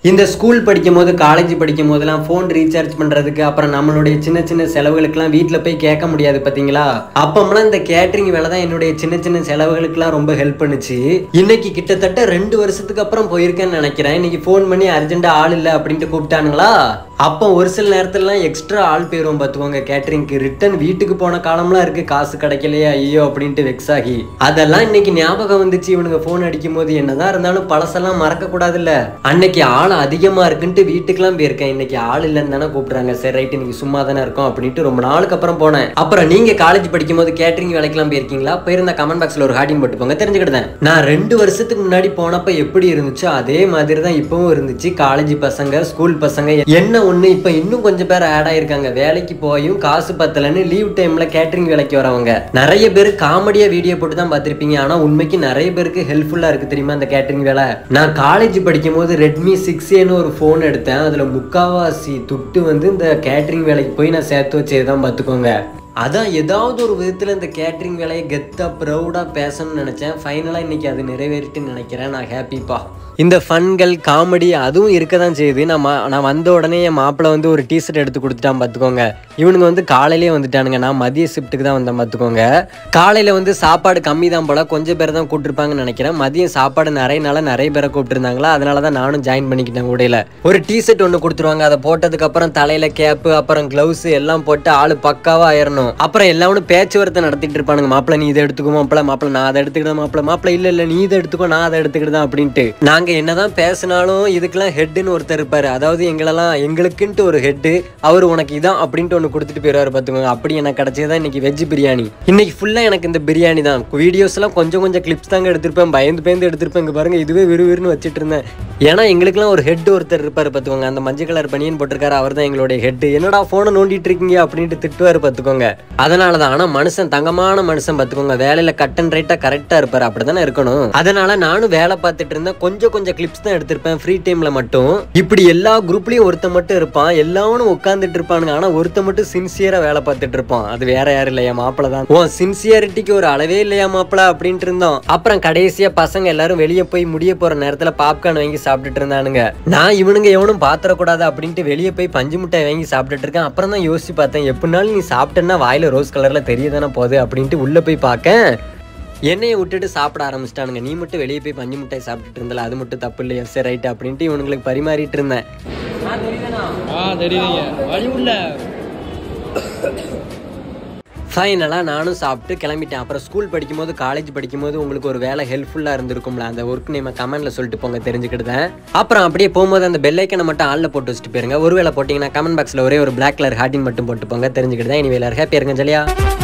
இந்த ஸ்கூல் படிக்கும் போது காலேஜ் படிக்கும் போதெல்லாம் ஃபோன் ரீசார்ஜ் பண்றதுக்கு அப்புறம் நம்மளுடைய சின்ன சின்ன செலவுகளுக்கெல்லாம் வீட்டில் போய் கேட்க முடியாது பாத்தீங்களா அப்பமெல்லாம் இந்த கேட்டரிங் வேலை தான் என்னுடைய சின்ன சின்ன செலவுகளுக்கெல்லாம் ரொம்ப ஹெல்ப் பண்ணுச்சு இன்னைக்கு கிட்டத்தட்ட ரெண்டு வருஷத்துக்கு அப்புறம் போயிருக்கேன்னு நினைக்கிறேன் இன்னைக்கு ஃபோன் பண்ணி அர்ஜென்ட்டா ஆள் இல்லை அப்படின்ட்டு கூப்பிட்டானுங்களா அப்போ ஒரு சில நேரத்துலலாம் எக்ஸ்ட்ரா ஆள் போயிரும் பார்த்துக்கோங்க கேட்டரிங்க்கு ரிட்டன் வீட்டுக்கு போன காலம்லாம் இருக்கு காசு கிடைக்கலையே ஐயோ அப்படின்ட்டு வெக்ஸ் ஆகி அதெல்லாம் இன்னைக்கு ஞாபகம் வந்துச்சு இவனுங்க ஃபோன் அடிக்கும் போது என்னதான் இருந்தாலும் பழசெல்லாம் மறக்க கூடாதுல்ல அன்னைக்கு ஆள் அதிகமா இருக்குன்ட்டு வீட்டுக்குலாம் போயிருக்கேன் இன்னைக்கு ஆள் இல்லைன்னு தானே கூப்பிடுறாங்க சரி ரைட் இன்னைக்கு சும்மா தானே இருக்கோம் அப்படின்ட்டு ரொம்ப நாளுக்கு அப்புறம் போனேன் அப்புறம் நீங்க காலேஜ் படிக்கும் போது கேட்டரிங் வேலைக்கெல்லாம் போயிருக்கீங்களா போயிருந்த கமெண்ட் பாக்ஸ்ல ஒரு ஹார்டின் போட்டு போங்க தெரிஞ்சுக்கிட்டேன் நான் ரெண்டு வருஷத்துக்கு முன்னாடி போனப்ப எப்படி இருந்துச்சோ அதே மாதிரி தான் இப்பவும் இருந்துச்சு காலேஜ் பசங்க ஸ்கூல் பசங்க என்ன ஒண்ணு இப்ப இன்னும் கொஞ்சம் பேர் ஆட் ஆயிருக்காங்க வேலைக்கு போயும் காசு பத்தலன்னு லீவ் டைம்ல கேட்டரிங் வேலைக்கு வரவங்க நிறைய பேர் காமெடியா வீடியோ போட்டு தான் பார்த்திருப்பீங்க ஆனா உண்மைக்கு நிறைய பேருக்கு ஹெல்ப்ஃபுல்லா இருக்கு தெரியுமா அந்த கேட்டரிங் வேலை நான் காலேஜ் படிக்கும் போது ரெட்மி சிக்ஸ் ஏன்னு ஒரு ஃபோன் எடுத்தேன் அதுல முக்காவாசி துட்டு வந்து இந்த கேட்டரிங் வேலைக்கு போய் நான் சேர்த்து வச்சது தான் பார்த்துக்கோங்க அதான் ஏதாவது ஒரு விதத்தில் இந்த கேட்ரிங் வேலையை கெத்தாக ப்ரௌடாக பேசணும்னு நினச்சேன் ஃபைனலாக இன்னைக்கு அது நிறைவேறிட்டுன்னு நினைக்கிறேன் நான் ஹாப்பிப்பா இந்த ஃபன்கள் காமெடி அதுவும் இருக்க தான் செய்யுது நான் மா- நான் வந்த உடனே என் மாப்பிள்ளை வந்து ஒரு டிஷர்ட் எடுத்து கொடுத்துட்டான் பார்த்துக்கோங்க இவனுங்க வந்து காலையிலேயே வந்துட்டானுங்க நான் மதிய ஷிஃப்ட்டுக்கு தான் வந்தேன் பார்த்துக்கோங்க காலையில் வந்து சாப்பாடு கம்மி தான் போல கொஞ்சம் பேர் தான் கூப்பிட்டுருப்பாங்கன்னு நினைக்கிறேன் மதியம் சாப்பாடு நிறைய நாளாக நிறைய பேரை கூப்பிட்டுருந்தாங்களா அதனால தான் நானும் ஜாயின் பண்ணிக்கிட்டேன் கூடையில் ஒரு டிஷர்ட் ஒன்று கொடுத்துருவாங்க அதை போட்டதுக்கப்புறம் தலையில் கேப்பு அப்புறம் க்ளவுஸ் எல்லாம் போட்டு ஆள் பக்காவாக ஆயிரணும் அப்புறம் எல்லாரும் பேச்சுவார்த்தை நடத்திட்டு இருப்பானுங்க மாப்பிள்ள நீ இதை எடுத்துக்கோ மாப்பிள்ள மாப்பிள்ள நான் அதை எடுத்துக்கிட்டேன் மாப்பிள்ள மாப்பிள்ள இல்ல இல்ல நீ இதை எடுத்துக்கோ நான் அதை எடுத்துக்கிட்டேன் அப்படின்ட்டு நாங்க என்னதான் பேசினாலும் இதுக்கெல்லாம் ஹெட்னு ஒருத்தர் இருப்பாரு அதாவது எங்களெல்லாம் எங்களுக்குன்ட்டு ஒரு ஹெட்டு அவர் உனக்கு இதான் அப்படின்ட்டு ஒன்று கொடுத்துட்டு போயிடுவாரு பார்த்துக்கோங்க அப்படி எனக்கு கிடைச்சதுதான் இன்னைக்கு வெஜ் பிரியாணி இன்னைக்கு ஃபுல்லா எனக்கு இந்த பிரியாணி தான் வீடியோஸ் எல்லாம் கொஞ்சம் கொஞ்சம் கிளிப்ஸ் தாங்க எடுத்திருப்பேன் பயந்து பயந்து எடுத்திருப்பேன் இங்க பாருங்க இதுவே விறுவிறுன்னு வச்சுட்டு இருந்தேன் ஏன்னா எங்களுக்குலாம் ஒரு ஹெட் ஒருத்தர் இருப்பாரு பார்த்துக்கோங்க அந்த மஞ்சள் கலர் பனியன் போட்டிருக்காரு அவர் தான் எங்களுடைய ஹெட் என்னடா ஃபோனை நோண்டிட்டு இருக்கீங்க அப்படின்ட்டு திட்டுவாரு பார்த்துக்கோங்க அதனால தான் ஆனால் மனுஷன் தங்கமான மனுஷன் பார்த்துக்கோங்க வேலையில கட் அண்ட் ரைட்டாக கரெக்டாக இருப்பாரு அப்படிதானே இருக்கணும் அதனால நானும் வேலை பார்த்துட்டு இருந்தேன் கொஞ்சம் கொஞ்சம் கிளிப்ஸ் தான் எடுத்திருப்பேன் ஃப்ரீ டைம்ல மட்டும் இப்படி எல்லா குரூப்லயும் ஒருத்தன் மட்டும் இருப்பான் எல்லாவனும் உட்காந்துட்டு இருப்பானுங்க ஆனா ஒருத்தன் மட்டும் சின்சியரா வேலை பார்த்துட்டு இருப்பான் அது வேற யாரும் இல்லையா மாப்பிள தான் ஓ சின்சியாரிட்டிக்கு ஒரு அளவே இல்லையா மாப்பிள அப்படின்ட்டு இருந்தோம் அப்புறம் கடைசியா பசங்க எல்லாரும் வெளியே போய் முடிய போற நேரத்துல பாப்கார்ன் வாங்கி சாப்பிட்டுட்டு இருந்தானுங்க நான் இவனுங்க எவனும் பாத்திரக்கூடாது அப்படின்ட்டு வெளியே போய் பஞ்சு மிட்டாய் வாங்கி சாப்பிட்டுட்டு இருக்கேன் அப்புறம் தான் யோசிச்சு பார்த்தேன் எப்படினாலும் நீ சாப்பிட்டேன்னா வாயில ரோஸ் கலர்ல தெரியதானே போகுது அப்படின்ட்டு உள்ள போய் பார்க்க எண்ணெயை விட்டுட்டு சாப்பிட ஆரம்பிச்சிட்டானுங்க நீ மட்டும் வெளியே போய் பஞ்சு மிட்டாய் சாப்பிட்டுட்டு இருந்தல அது மட்டும் தப்பு இல்லையா சரி ரைட் அப்படின்ட்டு இவனுங்களுக்கு பரிமாறிட்டு இருந்தேன் ஆ தெரியுதுங்க வழி உள்ள ஃபைனலாக நானும் சாப்பிட்டு கிளம்பிட்டேன் அப்புறம் ஸ்கூல் படிக்கும்போது காலேஜ் படிக்கும்போது உங்களுக்கு ஒரு வேலை ஹெல்ப்ஃபுல்லாக இருந்திருக்கும்ல அந்த ஒர்க் நேம் கமெண்ட்ல சொல்லிட்டு போங்க தெரிஞ்சுக்கிட்டேன் அப்புறம் அப்படியே போகும்போது அந்த பெல்லைக்கனை மட்டும் ஆளில் போட்டு வச்சுட்டு போயிருங்க ஒருவேளை போட்டிங்கன்னா கமெண்ட் பாக்ஸில் ஒரே ஒரு பிளாக் கலர் ஹார்டின் மட்டும் போட்டு போங்க தெரிஞ்சுக்கிட்டேன் இனி வேலை ஹாப்பியாக இருங்க ஜலியா